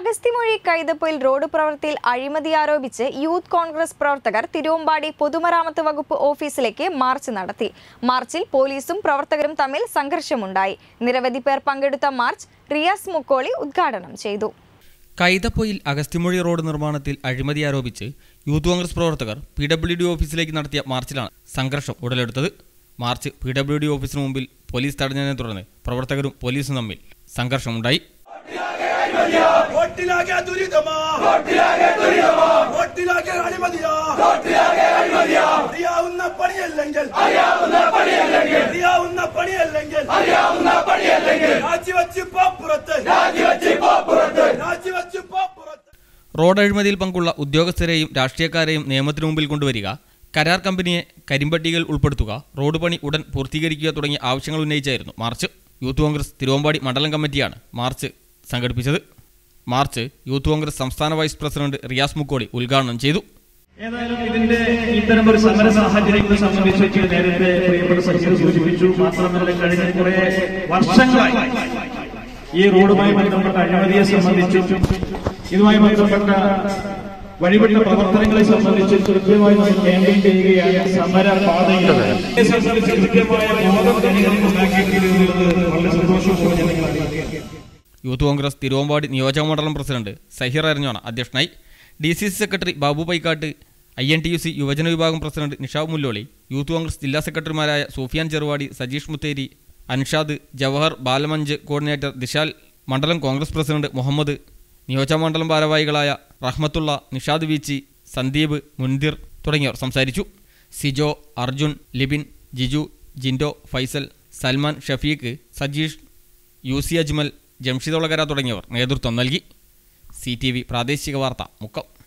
അഗസ്തിമൊഴി Kaithapoyil road പ്രവൃത്തിയിൽ അഴിമതി ആരോപിച്ച് യൂത്ത് കോൺഗ്രസ് പ്രവർത്തകർ തിരുവമ്പാടി പൊതുമരാമത്ത് വകുപ്പ് ഓഫീസിലേക്ക് മാർച്ച് നടത്തി മാർച്ചിൽ പോലീസും പ്രവർത്തകരും തമ്മിൽ സംഘർഷമുണ്ടായി നിരവധി പേർ പങ്കെടുത്ത മാർച്ച് റിയാസ് മുക്കോളി ഉദ്ഘാടനം ചെയ്തു കൈതപ്പൊയിൽ അഗസ്ത്യമൊഴി റോഡ് നിർമ്മാണത്തിൽ അഴിമതി ആരോപിച്ച് യൂത്ത് കോൺഗ്രസ് പ്രവർത്തകർ പി ഡബ്ല്യു ഡി ഓഫീസിലേക്ക് നടത്തിയ മാർച്ചിലാണ് സംഘർഷം ഉടലെടുത്തത് മാർച്ച് പി ഡബ്ല്യു ഡി ഓഫീസിന് മുമ്പിൽ പോലീസ് തടഞ്ഞതിനെ തുടർന്ന് പ്രവർത്തകരും പോലീസും തമ്മിൽ സംഘർഷമുണ്ടായി റോട്ടിലാകെ ദുരിതമാ റോട്ടിലാകെ ദുരിതമാ റോട്ടിലാകെ അഴിമതിയാ റോട്ടിലാകെ അഴിമതിയാ അറിയാവുന്ന പണിയല്ലെങ്കിൽ അറിയാവുന്ന പണിയല്ലെങ്കിൽ അറിയാവുന്ന പണിയല്ലെങ്കിൽ അറിയാവുന്ന പണിയല്ലെങ്കിൽ രാജിവെച്ച് പോപ്പുറത്ത് രാജിവെച്ച് പോപ്പുറത്ത് രാജിവെച്ച് പോപ്പുറത്ത് റോഡ് അഴിമതിയിൽ പങ്കുള്ള ഉദ്യോഗസ്ഥരെയും രാഷ്ട്രീയക്കാരെയും നിയമത്തിനു മുമ്പിൽ കൊണ്ടുവരിക കരാർ കമ്പനിയെ കരിമ്പട്ടികയിൽ ഉൾപ്പെടുത്തുക റോഡ് പണി ഉടൻ പൂർത്തീകരിക്കുക തുടങ്ങിയ ആവശ്യങ്ങൾ ഉന്നയിച്ചായിരുന്നു മാർച്ച് യൂത്ത് കോൺഗ്രസ് തിരുവമ്പാടി മണ്ഡലം കമ്മിറ്റിയാണ് മാർച്ച് സംഘടിപ്പിച്ചത് മാർച്ച് യൂത്ത് കോൺഗ്രസ് സംസ്ഥാന വൈസ് പ്രസിഡന്റ് റിയാസ് മുക്കോടി ഉദ്ഘാടനം ചെയ്തു ഏതായാലും ഇതിന്റെ ഇത്തരം ഒരു സമര സാഹചര്യങ്ങളെ സംബന്ധിച്ച് നേരത്തെ പ്രിയപ്പെട്ട സച്ചിൻ സൂചിപ്പിച്ചു മാത്രമല്ല കഴിഞ്ഞ കുറെ വർഷങ്ങളായി ഈ റോഡുമായി ബന്ധപ്പെട്ട അഴിമതിയെ സംബന്ധിച്ചും ഇതുമായി ബന്ധപ്പെട്ട വഴിവിട്ട പ്രവർത്തനങ്ങളെ സംബന്ധിച്ച് കൃത്യമായി നമ്മൾ ക്യാമ്പയിൻ ചെയ്യുകയാണ് സമര പാതയിൽ ഇതിനെ സംബന്ധിച്ച് കൃത്യമായ ബോധം ജനങ്ങൾക്ക് ഉണ്ടാക്കിയിട്ടുള്ളത് വളരെ സന്തോഷപൂർവ്വം ജനങ്ങൾ അറിയിക്കുകയാണ് യൂത്ത് കോൺഗ്രസ് തിരുവമ്പാടി നിയോജക മണ്ഡലം പ്രസിഡന്റ് സഹിർ അരഞ്ഞോണ അധ്യക്ഷനായി D C C secretary Babu Paikkat I N T U C യുവജന വിഭാഗം പ്രസിഡന്റ് നിഷാബ് മുല്ലോളി യൂത്ത് കോൺഗ്രസ് ജില്ലാ സെക്രട്ടറിമാരായ സൂഫിയാൻ ചെറുവാടി സജീഷ് മുത്തേരി അൻഷാദ് ജവഹർ ബാലമഞ്ച് കോർഡിനേറ്റർ ദിശാൽ മണ്ഡലം കോൺഗ്രസ് പ്രസിഡന്റ് മുഹമ്മദ് നിയോജക മണ്ഡലം ഭാരവാഹികളായ റഹ്മത്തുള്ള നിഷാദ് വീച്ചി സന്ദീപ് മുൻതിർ തുടങ്ങിയവർ സംസാരിച്ചു സിജോ അർജുൻ ലിബിൻ ജിജു ജിൻഡോ ഫൈസൽ സൽമാൻ ഷഫീഖ് സജീഷ് യു സി അജ്മൽ ജംഷിദ് ഒളകര തുടങ്ങിയവർ നേതൃത്വം നൽകി സി ടി വി പ്രാദേശിക വാർത്ത മുക്കം